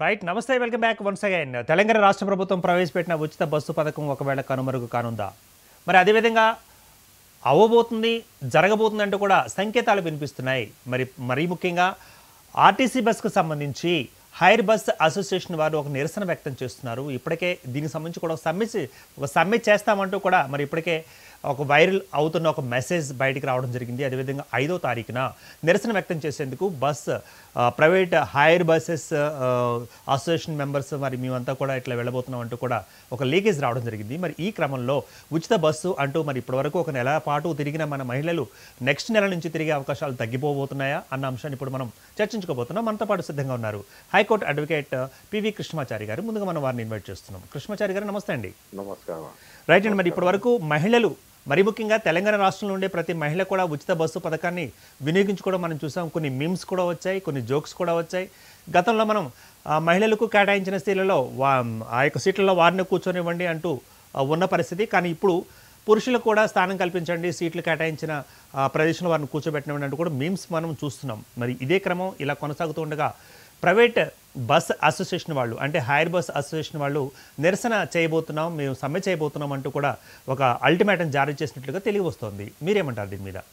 Right నమస్తే welcome back once again Telangana రాష్ట్ర ప్రభుత్వం ప్రవేశపెట్టిన ఉచిత బస్సు పథకం ఒకవేళ కనుమరుగు కానుందా మరి అదేవిధంగా అవ్వబోతుంది జరగబోతుంది అంటూ కూడా సంకేతాలు వినిపిస్తున్నాయి మరి మరీ ముఖ్యంగా ఆర్టీసీ బస్కు సంబంధించి హైర్ బస్ అసోసియేషన్ వారు ఒక నిరసన వ్యక్తం చేస్తున్నారు ఇప్పటికే దీనికి సంబంధించి కూడా ఒక సమ్మె చే- ఒక సమ్మె చేస్తామంటూ కూడా మరి ఇప్పటికే ఒక వైరల్ అవుతున్న ఒక మెసేజ్ బయటికి రావడం జరిగింది అదేవిధంగా ఐదో తారీఖున నిరసన వ్యక్తం చేసేందుకు బస్ ఆ, ప్రైవేట్ హైర్ బస్సెస్ ఆ, అసోసియేషన్ మెంబర్స్ మరి మేమంతా కూడా ఇట్లా వెళ్ళబోతున్నాం అంటూ కూడా ఒక లీకేజ్ రావడం జరిగింది మరి ఈ క్రమంలో ఉచిత బస్సు అంటూ మరి ఇప్పటివరకు ఒక నెల పాటు తిరిగిన మన మహిళలు నెక్స్ట్ నెల నుంచి తిరిగే అవకాశాలు తగ్గిపోబోతున్నాయా అన్న అంశాన్ని ఇప్పుడు మనం చర్చించుకోబోతున్నాం మనతో పాటు సిద్ధంగా ఉన్నారు హైకోర్టు అడ్వకేట్ పివి కృష్ణమాచారి గారు ముందుగా మనం వారిని ఇన్వైట్ చేస్తున్నాం కృష్ణమాచారి గారు నమస్తే అండి నమస్కారం రైట్ అండి మరి ఇప్పటి వరకు మహిళలు మరి ముఖ్యంగా తెలంగాణ రాష్ట్రంలో ఉండే ప్రతి మహిళ కూడా ఉచిత బస్సు పథకాన్ని వినియోగించుకోవడం మనం చూసాం కొన్ని మీమ్స్ కూడా వచ్చాయి కొన్ని జోక్స్ కూడా వచ్చాయి గతంలో మనం ఆ, మహిళలకు కేటాయించిన సీట్లలో వా ఆ యొక్క సీట్లలో వారిని కూర్చొనివ్వండి అంటూ ఆ, ఉన్న పరిస్థితి కానీ ఇప్పుడు పురుషులకు కూడా స్థానం కల్పించండి సీట్లు కేటాయించిన ఆ, ప్రదేశంలో వారిని కూర్చోబెట్టనివ్వండి అంటూ కూడా మీమ్స్ మనం చూస్తున్నాం మరి ఇదే క్రమం ఇలా కొనసాగుతూ ఉండగా ప్రైవేట్ బస్ అసోసియేషన్ వాళ్ళు అంటే హైర్ బస్ అసోసియేషన్ వాళ్ళు నిరసన చేయబోతున్నాం మేము సమ్మె చేయబోతున్నాం అంటూ కూడా ఒక అల్టిమేటం జారీ చేసినట్లుగా తెలియవస్తోంది మీరేమంటారు దీని మీద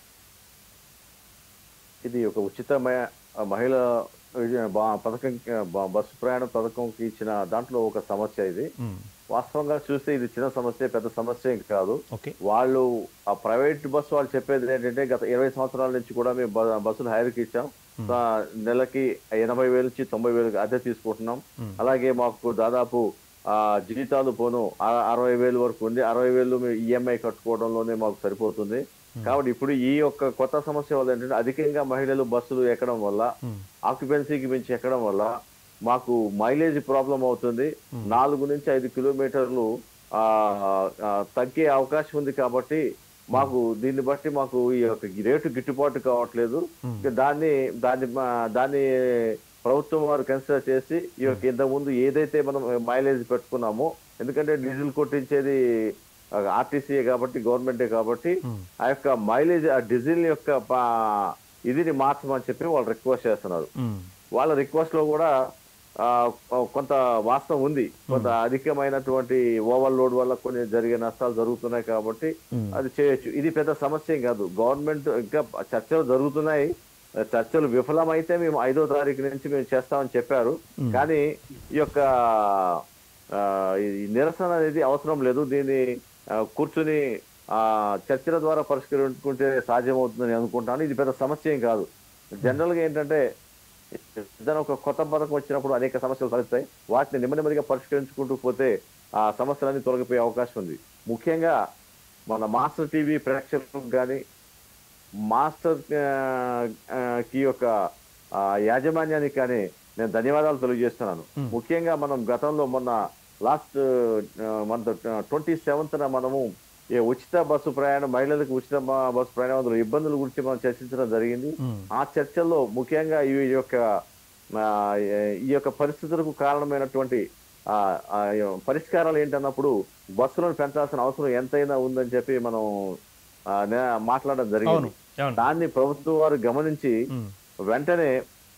ఇది ఒక ఉచిత మ- మహిళ ఇది బా- పథకం బ- బస్సు ప్రయాణ పథకంకి ఇచ్చిన దాంట్లో ఒక సమస్య ఇది మ్మ్. వాస్తవంగా చూస్తే ఇది చిన్న సమస్య పెద్ద సమస్య ఏం కాదు ఓకే వాళ్ళు ఆ ప్రైవేట్ బస్సు వాళ్ళు చెప్పేది ఏంటంటే గత ఇరవై సంవత్సరాల నుంచి కూడా మేము బ- బస్సులు హైర్కి ఇచ్చాం ఆ, నెలకి ఎనభై వేలు నుంచి తొంభై వేలు అద్దె తీసుకుంటున్నాం అలాగే మాకు దాదాపు ఆ జీతాలు పోను అర- అరవై వేలు వరకు ఉంది అరవై వేలు ఈఎంఐ కట్టుకోవడంలోనే మాకు సరిపోతుంది కాబట్టి ఇప్పుడు ఈ యొక్క కొత్త సమస్య వల్ల ఏంటంటే అధికంగా మహిళలు బస్సులు ఎక్కడం వల్ల ఆక్యుపెన్సీకి మించి ఎక్కడం వల్ల మాకు మైలేజ్ ప్రాబ్లం అవుతుంది నాలుగు నుంచి ఐదు కిలోమీటర్లు ఆ ఆ, తగ్గే అవకాశం ఉంది కాబట్టి మాకు దీన్ని బట్టి మాకు ఈ యొక్క రేటు గిట్టుబాటు కావట్లేదు ఇక దాన్ని దాన్ని మా- దాన్ని ప్రభుత్వం వారు కన్సిడర్ చేసి ఈ యొక్క ఇంతకు ముందు ఏదైతే మనం మైలేజ్ పెట్టుకున్నామో ఎందుకంటే డీజిల్ కొట్టించేది ఆర్టీసీ కాబట్టి గవర్నమెంటే కాబట్టి ఆ యొక్క మైలేజ్ ఆ డీజిల్ యొక్క పా- ఇదిని మార్చమని చెప్పి వాళ్ళు రిక్వెస్ట్ చేస్తున్నారు మ్మ్. వాళ్ళ రిక్వెస్ట్ లో కూడా ఆ, కొంత వాస్తవం ఉంది కొంత అధికమైనటువంటి ఓవర్లోడ్ వల్ల కొన్ని జరిగే నష్టాలు జరుగుతున్నాయి కాబట్టి అది చేయొచ్చు ఇది పెద్ద సమస్య ఏం కాదు గవర్నమెంట్ ఇంకా చర్చలు జరుగుతున్నాయి చర్చలు విఫలమైతే మేము ఐదో తారీఖు నుంచి మేము చేస్తామని చెప్పారు కానీ ఈ యొక్క ఆ, ఈ నిరసన అనేది అవసరం లేదు దీన్ని ఆ, కూర్చుని ఆ చర్చల ద్వారా పరిష్కరించుకుంటే సాధ్యమవుతుందని అనుకుంటాను ఇది పెద్ద సమస్య ఏం కాదు జనరల్ గా ఏంటంటే ఏదైనా ఒక కొత్త పథకం వచ్చినప్పుడు అనేక సమస్యలు తలెత్తాయి వాటిని నెమ్మది నెమ్మదిగా పరిష్కరించుకుంటూ పోతే ఆ సమస్యలన్నీ తొలగిపోయే అవకాశం ఉంది ముఖ్యంగా మన మాస్టర్ టీవీ ప్రేక్షకులకు కానీ మాస్టర్ ఆ, ఆ, కి యొక్క ఆ, యాజమాన్యానికి కానీ నేను ధన్యవాదాలు తెలియజేస్తున్నాను ముఖ్యంగా మనం గతంలో మొన్న లాస్ట్ మంత్ ట్వంటీ సెవెంత్న మనము ఈ ఉచిత బస్సు ప్రయాణం మహిళలకు ఉచిత బ- బస్సు ప్రయాణం అందులో ఇబ్బందుల గురించి మనం చర్చించడం జరిగింది మ్మ్. ఆ చర్చల్లో ముఖ్యంగా ఈ యొక్క ఆ, ఈ యొక్క పరిస్థితులకు కారణమైనటువంటి ఆ, ఆ, పరిష్కారాలు ఏంటన్నప్పుడు బస్సులను పెంచాల్సిన అవసరం ఎంతైనా ఉందని చెప్పి మనం ఆ, నే- మాట్లాడడం అవును జరిగింది అవును దాన్ని ప్రభుత్వం వారు గమనించి మ్మ్. వెంటనే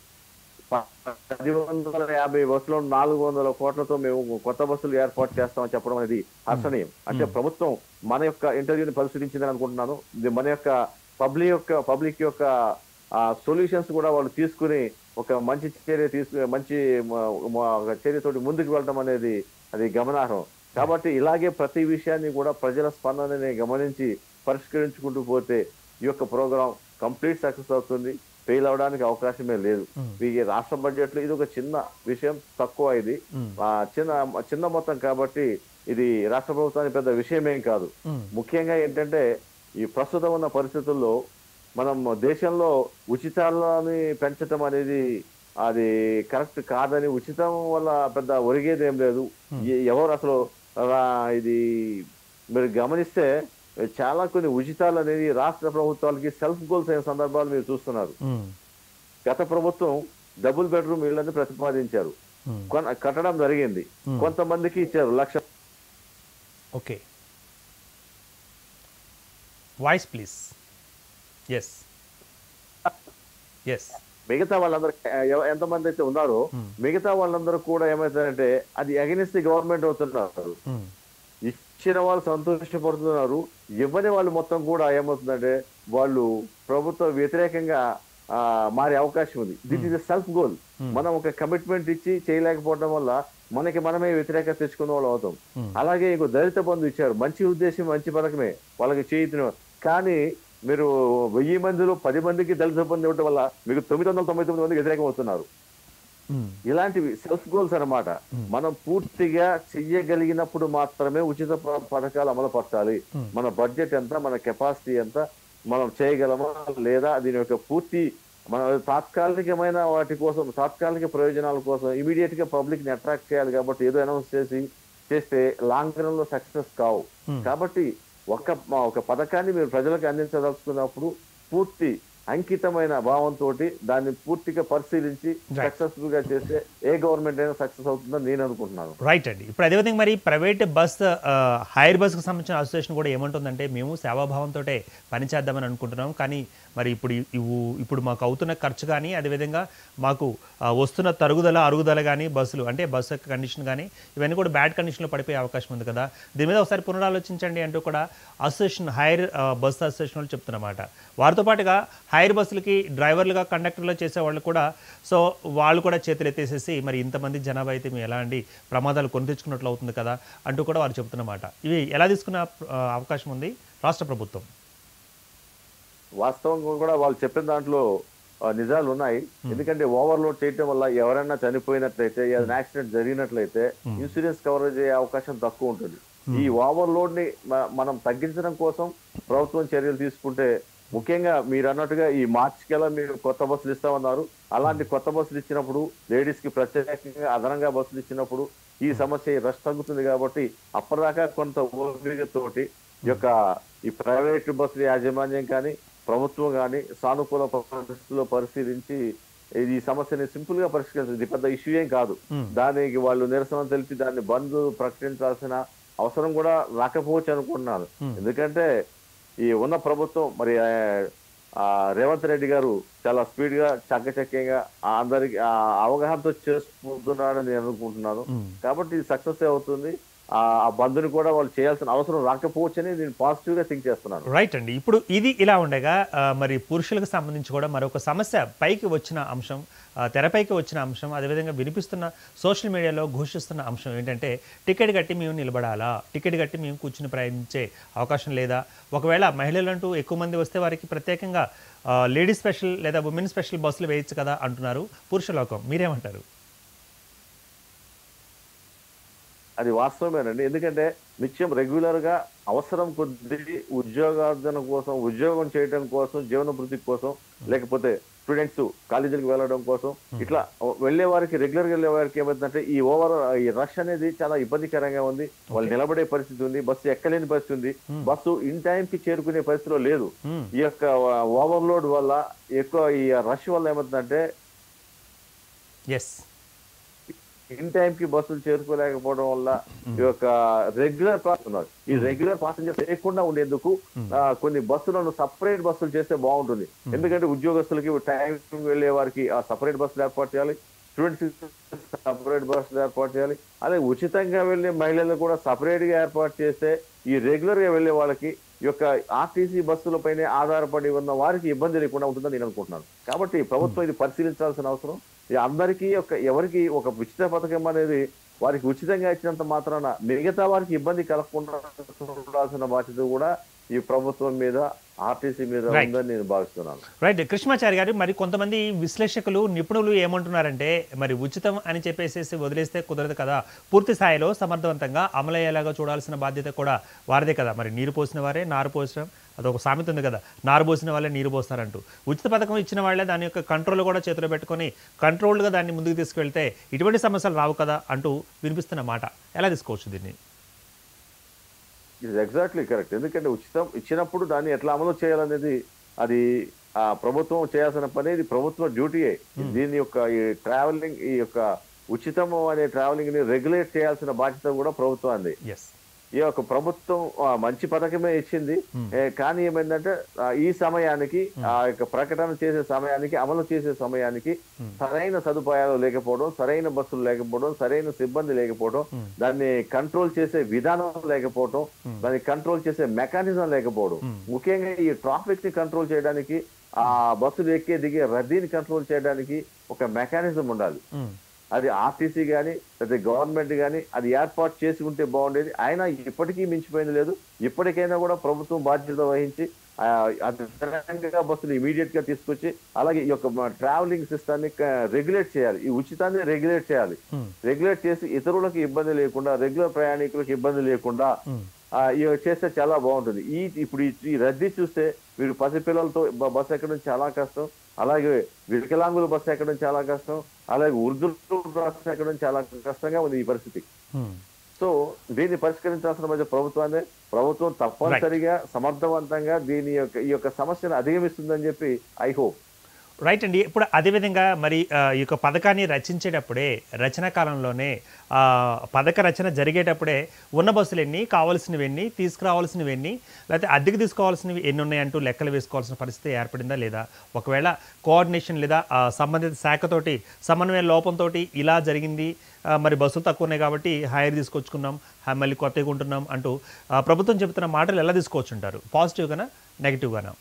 ప- పది వందల యాభై బస్సులు నాలుగు వందల కోట్లతో మేము కొత్త బస్సులు ఏర్పాటు చేస్తామని చెప్పడం అనేది హర్షణీయం అంటే ప్రభుత్వం మన యొక్క ఇంటర్వ్యూని పరిశీలించిందని అనుకుంటున్నాను ఇది మన యొక్క పబ్లిక్ యొక్క పబ్లిక్ యొక్క సొల్యూషన్స్ కూడా వాళ్ళు తీసుకుని ఒక మంచి చర్య తీసుకు మంచి మ- మ- ఒక చర్యతోటి ముందుకు వెళ్ళడం అనేది అది గమనార్హం కాబట్టి ఇలాగే ప్రతి విషయాన్ని కూడా ప్రజల స్పందనని గమనించి పరిష్కరించుకుంటూ పోతే ఈ యొక్క ప్రోగ్రాం కంప్లీట్ సక్సెస్ అవుతుంది ఫెయిల్ అవడానికి అవకాశమే లేదు ఈ రాష్ట్ర బడ్జెట్ లో ఇది ఒక చిన్న విషయం తక్కువ ఇది మ్మ్. ఆ, చిన్న చిన్న మొత్తం కాబట్టి ఇది రాష్ట్ర ప్రభుత్వానికి పెద్ద విషయమేం కాదు మ్మ్. ముఖ్యంగా ఏంటంటే ఈ ప్రస్తుతం ఉన్న పరిస్థితుల్లో మనం దేశంలో ఉచితాలని పెంచడం అనేది అది కరెక్ట్ కాదని ఉచితం వల్ల పెద్ద ఒరిగేది ఏం లేదు ఎ- ఎవరు అసలు ఆ, ఇది మీరు గమనిస్తే చాలా కొన్ని ఉచితాలు అనేది రాష్ట్ర ప్రభుత్వాలకి సెల్ఫ్ గోల్స్ అయిన సందర్భాలు మీరు చూస్తున్నారు మ్మ్. గత ప్రభుత్వం డబుల్ బెడ్రూమ్ ఇళ్ళని ప్రతిపాదించారు మ్మ్. కొన- కట్టడం జరిగింది కొంతమందికి ఇచ్చారు lakh okay voice please yes yes మిగతా వాళ్ళందరూ ఎవ- ఎంతమంది అయితే ఉన్నారో మిగతా వాళ్ళందరూ కూడా ఏమవుతారంటే అది అగెనిస్ట్ ది గవర్నమెంట్ అవుతున్నారు ఉమ్, ఇచ్చిన వాళ్ళు సంతోషపడుతున్నారు ఇవ్వని వాళ్ళు మొత్తం కూడా ఏమవుతుందంటే వాళ్ళు ప్రభుత్వ వ్యతిరేకంగా ఆ, మారే అవకాశం ఉంది దిట్ ఈస్ సెల్ఫ్ గోల్ మనం ఒక కమిట్మెంట్ ఇచ్చి చేయలేకపోవడం వల్ల మనకి మనమే వ్యతిరేకత తెచ్చుకున్న వాళ్ళు అవుతాం అలాగే ఇంకో దళిత బంధు ఇచ్చారు మంచి ఉద్దేశం మంచి పథకమే వాళ్ళకి చేయిన కానీ మీరు వెయ్యి మందిలో పది మందికి దళిత బంధు ఇవ్వడం వల్ల మీకు తొమ్మిది వందల తొంభై తొమ్మిది మందికి వ్యతిరేకం అవుతున్నారు ఉమ్, ఇలాంటివి సెల్ఫ్ గోల్స్ అన్నమాట మనం పూర్తిగా చెయ్యగలిగినప్పుడు మాత్రమే ఉచిత ప- పథకాలు అమలు పరచాలి మన బడ్జెట్ ఎంత మన కెపాసిటీ ఎంత మనం చేయగలమా లేదా దీని యొక్క పూర్తి మన తాత్కాలికమైన వాటి కోసం తాత్కాలిక ప్రయోజనాల కోసం ఇమీడియట్ గా పబ్లిక్ ని అట్రాక్ట్ చేయాలి కాబట్టి ఏదో అనౌన్స్ చేసి చేస్తే లాంగ్ రన్ లో సక్సెస్ కావు కాబట్టి ఒక ఒక పథకాన్ని మీరు ప్రజలకు అందించదలుచుకున్నప్పుడు పూర్తి అంకితమైన భావంతో దాన్ని పూర్తిగా పరిశీలించి Right. సక్సెస్ఫుల్ గా చేస్తే ఏ గవర్నమెంట్ అయినా సక్సెస్ అవుతుందని నేను అనుకుంటున్నాను రైట్ అండి ఇప్పుడు అదేవిధంగా మరి ప్రైవేట్ బస్ ఆ, హైర్ బస్కి సంబంధించిన అసోసియేషన్ కూడా ఏమంటుందంటే మేము సేవాభావంతో పనిచేద్దామని అనుకుంటున్నాం కానీ మరి ఇప్పుడు ఇ- ఇవు ఇప్పుడు మాకు అవుతున్న ఖర్చు కానీ అదేవిధంగా మాకు ఆ, వస్తున్న తరుగుదల అరుగుదల కానీ బస్సులు అంటే బస్సు యొక్క కండిషన్ కానీ ఇవన్నీ కూడా బ్యాడ్ కండిషన్లో పడిపోయే అవకాశం ఉంది కదా దీని మీద ఒకసారి పునరాలోచించండి అంటూ కూడా అసోసియేషన్ హైర్ ఆ, బస్ అసోసియేషన్ వాళ్ళు చెప్తున్నమాట వారితో పాటుగా హైర్ బస్సులకి డ్రైవర్లుగా కండక్టర్లు చేసే వాళ్ళు కూడా సో వాళ్ళు కూడా చేతులు ఎత్తేసేసి మరి ఇంతమంది జనాభా అయితే మేము ఎలా అండి ప్రమాదాలు కొని తెచ్చుకున్నట్లు అవుతుంది కదా అంటూ కూడా వారు చెప్తున్నమాట ఇవి ఎలా తీసుకునే ఆ, అవకాశం ఉంది రాష్ట్ర ప్రభుత్వం వాస్తవంగా కూడా వాళ్ళు చెప్పిన దాంట్లో ఆ, నిజాలు ఉన్నాయి ఎందుకంటే ఓవర్లోడ్ చేయటం వల్ల ఎవరైనా చనిపోయినట్లయితే ఏదైనా యాక్సిడెంట్ జరిగినట్లయితే ఇన్సూరెన్స్ కవరేజ్ అయ్యే అవకాశం తక్కువ ఉంటుంది ఈ ఓవర్లోడ్ ని మ- మనం తగ్గించడం కోసం ప్రభుత్వం చర్యలు తీసుకుంటే ముఖ్యంగా మీరు అన్నట్టుగా ఈ మార్చి కల్లా మీరు కొత్త బస్సులు ఇస్తామన్నారు అలాంటి కొత్త బస్సులు ఇచ్చినప్పుడు లేడీస్ కి ప్రత్యేకంగా అదనంగా బస్సులు ఇచ్చినప్పుడు ఈ సమస్య రష్ తగ్గుతుంది కాబట్టి అప్పటిదాకా కొంత ఓపికతోటి ఈ యొక్క ఈ ప్రైవేట్ బస్సుల యాజమాన్యం కానీ ప్రభుత్వం కానీ సానుకూల పరిస్థితుల్లో పరిశీలించి ఇది ఈ సమస్యని సింపుల్ గా పరిష్కరించారు ఇది పెద్ద ఇష్యూ ఏం కాదు దానికి వాళ్ళు నిరసన తెలిపి దాన్ని బంద్ ప్రకటించాల్సిన అవసరం కూడా రాకపోవచ్చు అనుకుంటున్నాను ఎందుకంటే ఈ ఉన్న ప్రభుత్వం మరి ఆ, ఆ, రేవంత్ రెడ్డి గారు చాలా స్పీడ్ గా చక్కచక్యంగా ఆ అందరికి ఆ అవగాహనతో చేసుకుంటున్నాడని నేను అనుకుంటున్నాను కాబట్టి ఇది సక్సెస్ అవుతుంది ఆ ఆ బంద్ని కూడా వాళ్ళు చేయాల్సిన అవసరం రాకపోవచ్చని నేను పాజిటివ్ గా థింక్ చేస్తున్నాను రైట్ అండి ఇప్పుడు ఇది ఇలా ఉండగా ఆ, మరి పురుషులకు సంబంధించి కూడా మరొక సమస్య పైకి వచ్చిన అంశం ఆ, తెరపైకి వచ్చిన అంశం అదేవిధంగా వినిపిస్తున్న సోషల్ మీడియాలో ఘోషిస్తున్న అంశం ఏంటంటే టికెట్ కట్టి మేము నిలబడాలా టికెట్ కట్టి మేము కూర్చుని ప్రయాణించే అవకాశం లేదా ఒకవేళ మహిళలు అంటూ ఎక్కువ మంది వస్తే వారికి ప్రత్యేకంగా లేడీస్ స్పెషల్ లేదా ఉమెన్ స్పెషల్ బస్సులు వేయచ్చు కదా అంటున్నారు పురుషలోకం మీరేమంటారు అది వాస్తవమేనండి ఎందుకంటే నిత్యం రెగ్యులర్ గా అవసరం కొద్ది ఉద్యోగార్జన కోసం ఉద్యోగం చేయడం కోసం జీవనభృతి కోసం లేకపోతే స్టూడెంట్స్ కాలేజీలకు వెళ్ళడం కోసం ఇట్లా వెళ్లే వారికి రెగ్యులర్ గా వెళ్లే వారికి ఏమవుతుందంటే ఈ ఓవర్ ఈ రష్ అనేది చాలా ఇబ్బందికరంగా ఉంది వాళ్ళు నిలబడే పరిస్థితి ఉంది బస్సు ఎక్కలేని పరిస్థితి ఉంది బస్సు ఇన్ టైం కి చేరుకునే పరిస్థితిలో లేదు Hmm. ఈ యొక్క ఓవర్లోడ్ వల్ల ఎక్కువ ఈ రష్ వల్ల ఏమవుతుందంటే ఎస్ ఇన్ టైం కి బస్సులు చేరుకోలేకపోవడం వల్ల ఈ యొక్క రెగ్యులర్ పాస్ ఉన్నారు ఈ రెగ్యులర్ పాసెంజర్స్ లేకుండా ఉండేందుకు ఆ, కొన్ని బస్సులను సపరేట్ బస్సులు చేస్తే బాగుంటుంది ఎందుకంటే ఉద్యోగస్తులకి టైం వెళ్లే వారికి ఆ సపరేట్ బస్సులు ఏర్పాటు చేయాలి స్టూడెంట్స్ సపరేట్ బస్సులు ఏర్పాటు చేయాలి అదే ఉచితంగా వెళ్లే మహిళలు కూడా సపరేట్ గా ఏర్పాటు చేస్తే ఈ రెగ్యులర్ గా వెళ్లే వాళ్ళకి ఈ యొక్క ఆర్టీసీ బస్సులపైనే ఆధారపడి ఉన్న వారికి ఇబ్బంది లేకుండా ఉంటుందని నేను అనుకుంటున్నాను కాబట్టి ప్రభుత్వం ఇది పరిశీలించాల్సిన అవసరం ఈ అందరికీ ఒక ఎవరికి ఒక ఉచిత పథకం అనేది వారికి ఉచితంగా ఇచ్చినంత మాత్రాన మిగతా వారికి ఇబ్బంది కలగకుండా చూడాల్సిన బాధ్యత కూడా ఈ ప్రభుత్వం మీద ఆర్టీసీ మీద Right. ఉందని నేను భావిస్తున్నాను రైట్ కృష్ణాచారి గారు మరి కొంతమంది విశ్లేషకులు నిపుణులు ఏమంటున్నారంటే మరి ఉచితం అని చెప్పేసి వదిలేస్తే కుదరదు కదా పూర్తి స్థాయిలో సమర్థవంతంగా అమలయ్యేలాగా చూడాల్సిన బాధ్యత కూడా వారిదే కదా మరి నీరు పోసిన వారే నారు పోసిన అదొక సామెత ఉంది కదా నారు పోసిన వాళ్ళే నీరు పోస్తారంటూ ఉచిత పథకం ఇచ్చిన వాళ్ళే దాని యొక్క కంట్రోల్ కూడా చేతిలో పెట్టుకొని కంట్రోల్డ్గా దాన్ని ముందుకు తీసుకెళ్తే ఇటువంటి సమస్యలు రావు కదా అంటూ వినిపిస్తున్న మాట ఎలా తీసుకోవచ్చు దీన్ని ఇది ఎగ్జాక్ట్లీ కరెక్ట్ ఎందుకంటే ఉచితం ఇచ్చినప్పుడు దాన్ని ఎట్లా అమలు చేయాలనేది అది ఆ ప్రభుత్వం చేయాల్సిన పని ఇది ప్రభుత్వ డ్యూటీయే దీని యొక్క ఈ ట్రావెలింగ్ ఈ యొక్క ఉచితం అనే ట్రావెలింగ్ ని రెగ్యులేట్ చేయాల్సిన బాధ్యత కూడా ప్రభుత్వాన్ని ఎస్ ఈ యొక్క ప్రభుత్వం ఆ, మంచి పథకమే ఇచ్చింది ఏ, కానీ ఏమైందంటే ఆ, ఈ సమయానికి ఆ యొక్క ప్రకటన చేసే సమయానికి అమలు చేసే సమయానికి సరైన సదుపాయాలు లేకపోవడం సరైన బస్సులు లేకపోవడం సరైన సిబ్బంది లేకపోవడం దాన్ని కంట్రోల్ చేసే విధానం లేకపోవడం దాన్ని కంట్రోల్ చేసే మెకానిజం లేకపోవడం ముఖ్యంగా ఈ ట్రాఫిక్ ని కంట్రోల్ చేయడానికి ఆ బస్సులు ఎక్కే దిగే రద్దీని కంట్రోల్ చేయడానికి ఒక మెకానిజం ఉండాలి ఉమ్, అది అది ఆర్టీసీ కానీ లేదా గవర్నమెంట్ కానీ అది ఏర్పాటు చేసి ఉంటే బాగుండేది అయినా ఇప్పటికీ మించిపోయింది లేదు ఇప్పటికైనా కూడా ప్రభుత్వం బాధ్యత వహించి ఆ, అదనంగా బస్సులు ఇమీడియట్ గా తీసుకొచ్చి అలాగే ఈ యొక్క ట్రావెలింగ్ సిస్టమ్ ని రెగ్యులేట్ చేయాలి ఈ ఉచితాన్ని రెగ్యులేట్ చేయాలి ఉమ్, రెగ్యులేట్ చేసి ఇతరులకు ఇబ్బంది లేకుండా రెగ్యులర్ ప్రయాణికులకు ఇబ్బంది లేకుండా ఉమ్, ఆ, ఇవి చేస్తే చాలా బాగుంటుంది ఈ ఇప్పుడు ఈ- ఈ రద్దీ చూస్తే మీరు పసిపిల్లలతో బ- బస్సు ఎక్కడం చాలా కష్టం అలాగే వికలాంగుల బస్సు ఎక్కడం చాలా కష్టం అలాగే వృద్ధులు బస్సు ఎక్కడం చాలా కష్టంగా ఉంది ఈ పరిస్థితి ఉమ్. సో దీన్ని పరిష్కరించాల్సిన మధ్య ప్రభుత్వాన్ని ప్రభుత్వం తప్పనిసరిగా సమర్థవంతంగా దీని యొక్క ఈ యొక్క సమస్యను అధిగమిస్తుందని చెప్పి ఐ హోప్ రైట్ అండి ఇప్పుడు అదేవిధంగా మరి ఆ, ఈ యొక్క పథకాన్ని రచించేటప్పుడే రచన కాలంలోనే ఆ, పథక రచన జరిగేటప్పుడే ఉన్న బస్సులు ఎన్ని కావాల్సినవి ఎన్ని తీసుకురావాల్సినవి ఎన్ని లేకపోతే అద్దెకి తీసుకోవాల్సినవి ఎన్ని ఉన్నాయంటూ లెక్కలు వేసుకోవాల్సిన పరిస్థితి ఏర్పడిందా లేదా ఒకవేళ కోఆర్డినేషన్ లేదా ఆ, సంబంధిత శాఖతోటి సమన్వయ లోపంతో ఇలా జరిగింది ఆ, మరి బస్సులు తక్కువ ఉన్నాయి కాబట్టి హైర్ తీసుకొచ్చుకున్నాం హా- మళ్ళీ కొత్తగా కొంటున్నాం అంటూ ఆ, ప్రభుత్వం చెబుతున్న మాటలు ఎలా తీసుకోవచ్చుంటారు పాజిటివ్గానా నెగిటివ్గానా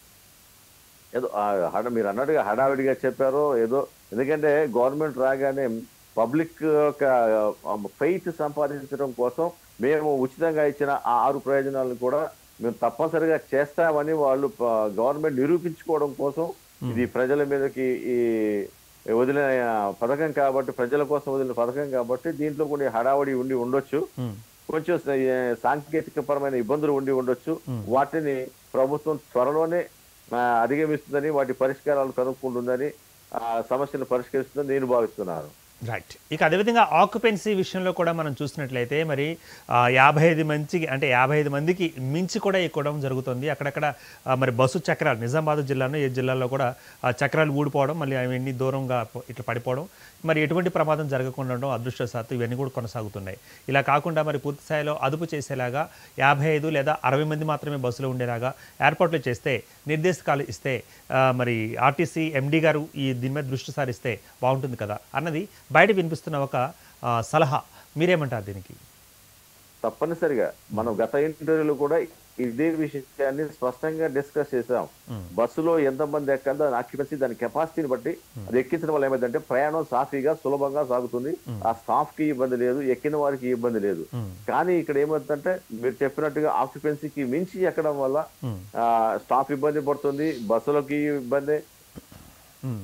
ఏదో ఆ హడ మీరు అన్నట్టుగా హడావిడిగా చెప్పారో ఏదో ఎందుకంటే గవర్నమెంట్ రాగానే పబ్లిక్ యొక్క ఫెయిత్ సంపాదించడం కోసం మేము ఉచితంగా ఇచ్చిన ఆ ఆరు ప్రయోజనాలను కూడా మేము తప్పనిసరిగా చేస్తామని వాళ్ళు గవర్నమెంట్ నిరూపించుకోవడం కోసం ఇది ప్రజల మీదకి ఈ వదిలిన పథకం కాబట్టి ప్రజల కోసం వదిలిన పథకం కాబట్టి దీంట్లో కొన్ని హడావడి ఉండి ఉండొచ్చు ఉమ్, కొంచెం స- ఏ, సాంకేతికపరమైన ఇబ్బందులు ఉండి ఉండొచ్చు వాటిని ప్రభుత్వం త్వరలోనే ఆ, అధిగమిస్తుందని వాటి పరిష్కారాలు కనుక్కుంటుందని ఆ సమస్యను పరిష్కరిస్తుందని నేను భావిస్తున్నాను రైట్ ఇక అదేవిధంగా ఆక్యుపెన్సీ విషయంలో కూడా మనం చూసినట్లయితే మరి ఆ, యాభై ఐదు మందికి అంటే యాభై ఐదు మందికి మించి కూడా ఎక్కడం జరుగుతుంది అక్కడక్కడ ఆ, మరి బస్సు చక్రాలు నిజామాబాద్ జిల్లాలో ఏ జిల్లాలో కూడా ఆ చక్రాలు ఊడిపోవడం మళ్ళీ అవన్నీ దూరంగా పో- ఇట్లా పడిపోవడం మరి ఎటువంటి ప్రమాదం జరగకుండా ఉండడం అదృష్టశాత్తు ఇవన్నీ కూడా కొనసాగుతున్నాయి ఇలా కాకుండా మరి పూర్తి స్థాయిలో అదుపు చేసేలాగా యాభై ఐదు లేదా అరవై మంది మాత్రమే బస్సులు ఉండేలాగా ఏర్పాట్లు చేస్తే నిర్దేశకాలు ఇస్తే ఆ, మరి ఆర్టీసీ ఎండీ గారు ఈ దీని మీద దృష్టి సారిస్తే బాగుంటుంది కదా అన్నది బయట వినిపిస్తున్న ఒక ఆ, సలహా మీరేమంటారు దీనికి తప్పనిసరిగా మనం గత ఇంటర్వ్యూలో కూడా ఇదే విషయాన్ని స్పష్టంగా డిస్కస్ చేసాం బస్సులో ఎంతమంది ఎక్కాలి దాని ఆక్యుపెన్సీ దాని కెపాసిటీని బట్టి అది ఎక్కించడం వల్ల ఏమైందంటే ప్రయాణం సాఫీగా సులభంగా సాగుతుంది ఆ స్టాఫ్ కి ఇబ్బంది లేదు ఎక్కిన వారికి ఇబ్బంది లేదు మ్మ్. కానీ ఇక్కడ ఏమవుతుందంటే మీరు చెప్పినట్టుగా ఆక్యుపెన్సీకి మించి ఎక్కడం వల్ల మ్మ్. ఆ, స్టాఫ్ ఇబ్బంది పడుతుంది బస్సులకి ఇబ్బంది మ్మ్.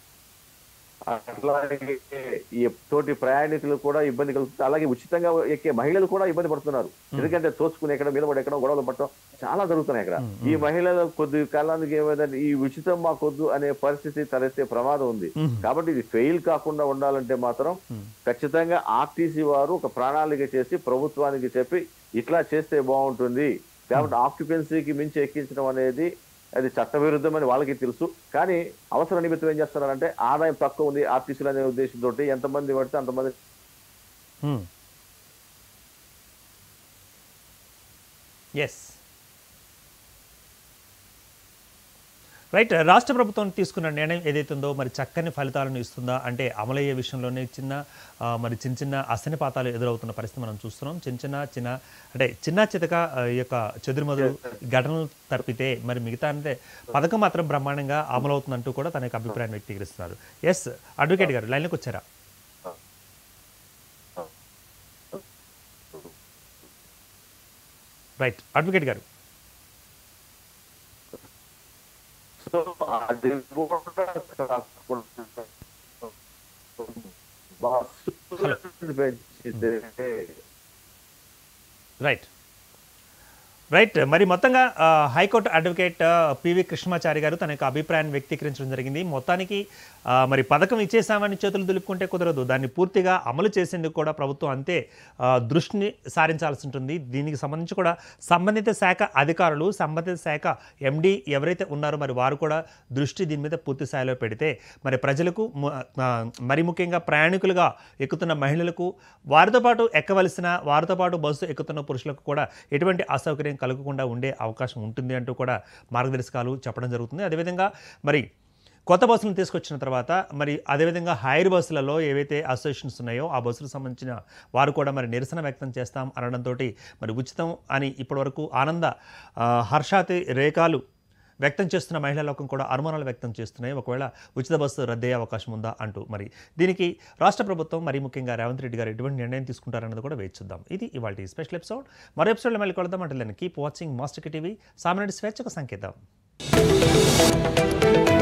అట్లాగే ఈ తోటి ప్రయాణికులు కూడా ఇబ్బంది కలుగుతుంది అలాగే ఉచితంగా ఎక్కే మహిళలు కూడా ఇబ్బంది పడుతున్నారు ఎందుకంటే తోచుకుని ఎక్కడ మీద పడి ఎక్కడ గొడవలు పట్టడం చాలా జరుగుతున్నాయి ఇక్కడ ఈ మహిళల కొద్ది కాలానికి ఏమైందంటే ఈ ఉచితం మాకొద్దు అనే పరిస్థితి తలెత్తే ప్రమాదం ఉంది కాబట్టి ఇది ఫెయిల్ కాకుండా ఉండాలంటే మాత్రం ఖచ్చితంగా ఆర్టీసీ వారు ఒక ప్రణాళిక చేసి ప్రభుత్వానికి చెప్పి ఇట్లా చేస్తే బాగుంటుంది కాబట్టి ఆక్యుపెన్సీకి మించి ఎక్కించడం అనేది అది చట్టవిరుద్ధమని వాళ్ళకి తెలుసు కానీ అవసర నిమిత్తం ఏం చేస్తున్నారంటే ఆదాయం తక్కువ ఉంది ఆర్టీసీలు అనే ఉద్దేశంతో ఎంతమంది పడితే అంతమంది ఎస్ రైట్ రాష్ట్ర ప్రభుత్వం తీసుకున్న నిర్ణయం ఏదైతుందో మరి చక్కని ఫలితాలను ఇస్తుందా అంటే అమలయ్యే విషయంలోనే చిన్న ఆ, మరి చిన్న చిన్న అసనిపాతాలు ఎదురవుతున్న పరిస్థితి మనం చూస్తున్నాం చిన్న చిన్న చిన్న అంటే చిన్న చితక ఆ, ఈ యొక్క చెదురుమదులు ఘటనలు తప్పితే మరి మిగతా అంటే పథకం మాత్రం బ్రహ్మాండంగా అమలవుతుందంటూ కూడా తన యొక్క అభిప్రాయం వ్యక్తీకరిస్తున్నారు ఎస్ అడ్వకేట్ గారు లైన్లోకి వచ్చారా రైట్ అడ్వకేట్ గారు సో అది కూడా కాకుండా బస్సులను పెంచితే రైట్ రైట్ మరి మొత్తంగా ఆ, హైకోర్టు అడ్వకేట్ ఆ, పివి కృష్ణమాచారి గారు తన యొక్క అభిప్రాయాన్ని వ్యక్తీకరించడం జరిగింది మొత్తానికి ఆ, మరి పథకం ఇచ్చేసామని చేతులు దులుపుకుంటే కుదరదు దాన్ని పూర్తిగా అమలు చేసేందుకు కూడా ప్రభుత్వం అంతే ఆ, దృష్టిని సారించాల్సి ఉంటుంది దీనికి సంబంధించి కూడా సంబంధిత శాఖ అధికారులు సంబంధిత శాఖ ఎండి ఎవరైతే ఉన్నారో మరి వారు కూడా దృష్టి దీని మీద పూర్తి స్థాయిలో పెడితే మరి ప్రజలకు ము- ఆ, మరి ముఖ్యంగా ప్రయాణికులుగా ఎక్కుతున్న మహిళలకు వారితో పాటు ఎక్కవలసిన వారితో పాటు బస్సు ఎక్కుతున్న పురుషులకు కూడా ఎటువంటి అసౌకర్యం కలగకుండా ఉండే అవకాశం ఉంటుంది అంటూ కూడా మార్గదర్శకాలు చెప్పడం జరుగుతుంది అదేవిధంగా మరి కొత్త బస్సులను తీసుకొచ్చిన తర్వాత మరి అదేవిధంగా హైర్ బస్సులలో ఏవైతే అసోసియేషన్స్ ఉన్నాయో ఆ బస్సులకు సంబంధించిన వారు కూడా మరి నిరసన వ్యక్తం చేస్తాం అనడంతో మరి ఉచితం అని ఇప్పటివరకు ఆనంద ఆ, హర్షాతి రేఖాలు వ్యక్తం చేస్తున్న మహిళా లోకం కూడా అనుమానాలు వ్యక్తం చేస్తున్నాయి ఒకవేళ ఉచిత బస్సు రద్దయ్యే అవకాశం ఉందా అంటూ మరి దీనికి రాష్ట్ర ప్రభుత్వం మరి ముఖ్యంగా రేవంత్ రెడ్డి గారు ఎటువంటి నిర్ణయం తీసుకుంటారన్నది కూడా వేచి చూద్దాం ఇది ఇవాళ స్పెషల్ ఎపిసోడ్ మరో ఎపిసోడ్లో మళ్ళీ కొడదాం అంటే కీప్ వాచింగ్ మాస్టర్ టీవీ సామాన్యుడి స్వేచ్ఛకు సంకేతం